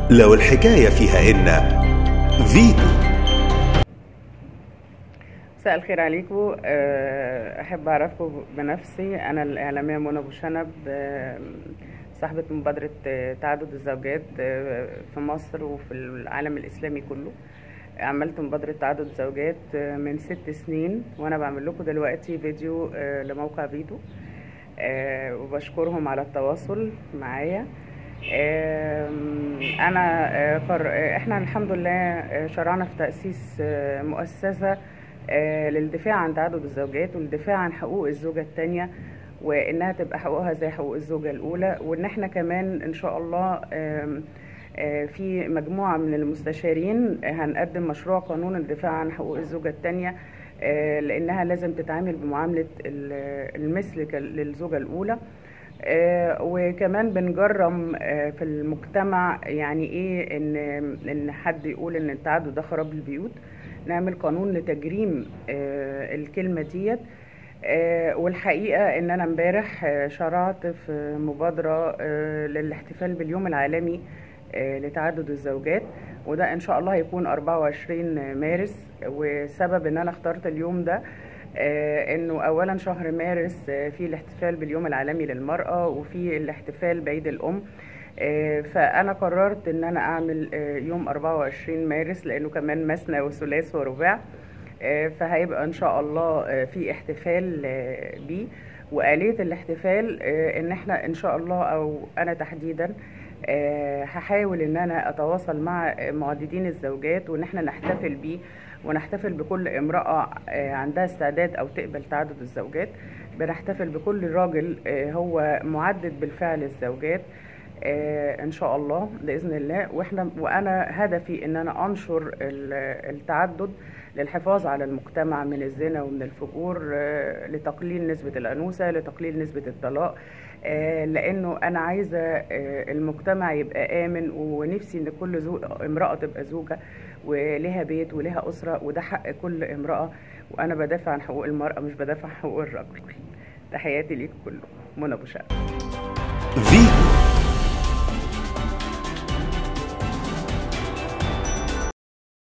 لو الحكاية فيها إن فيتو مساء الخير عليكم أه، احب اعرفكم بنفسي انا الاعلاميه منى ابو شنب أه، صاحبه مبادره أه، تعدد الزوجات أه، في مصر وفي العالم الاسلامي كله عملت مبادره تعدد الزوجات أه، من ست سنين وانا بعمل لكم دلوقتي فيديو أه، لموقع فيتو أه، وبشكرهم على التواصل معايا آم، انا آه، قر... آه، احنا الحمد لله آه، شرعنا في تاسيس آه، مؤسسه آه، للدفاع عن تعدد الزوجات والدفاع عن حقوق الزوجه الثانيه وانها تبقى حقوقها زي حقوق الزوجه الاولى وان احنا كمان ان شاء الله آم، آه، في مجموعه من المستشارين هنقدم مشروع قانون الدفاع عن حقوق الزوجه الثانيه لانها لازم تتعامل بمعامله ال- المثل ك- للزوجه الاولى آه، وكمان بنجرم آه، في المجتمع يعني ايه ان ان حد يقول ان التعدد ده خراب البيوت نعمل قانون لتجريم آه، الكلمه ديت آه، والحقيقه ان انا امبارح آه، شرعت في مبادره آه، للاحتفال باليوم العالمي آه، لتعدد الزوجات وده ان شاء الله هيكون 24 مارس وسبب ان انا اخترت اليوم ده آه، انه اولا شهر مارس آه، في الاحتفال باليوم العالمي للمرأة وفي الاحتفال بعيد الام آه، فانا قررت ان انا اعمل آه، يوم 24 مارس لانه كمان مثنى وثلاث ورباع آه، فهيبقى ان شاء الله آه، في احتفال آه، بيه وآلية الاحتفال آه، ان احنا ان شاء الله او انا تحديدا آه، هحاول ان انا اتواصل مع معددين الزوجات وان احنا نحتفل بيه ونحتفل بكل امرأة آه، عندها استعداد او تقبل تعدد الزوجات بنحتفل بكل راجل آه، هو معدد بالفعل الزوجات آه، ان شاء الله باذن الله واحنا وانا هدفي ان انا انشر ال- التعدد للحفاظ على المجتمع من الزنا ومن الفجور آه، لتقليل نسبة الأنوثة لتقليل نسبة الطلاق آه، لأنه أنا عايزة آه، المجتمع يبقى آمن ونفسي إن كل زو... امرأة تبقى زوجة ولها بيت ولها أسرة وده حق كل امرأة وأنا بدافع عن حقوق المرأة مش بدافع عن حقوق الرجل تحياتي ليكم كلكم منى أبو شقة فيتو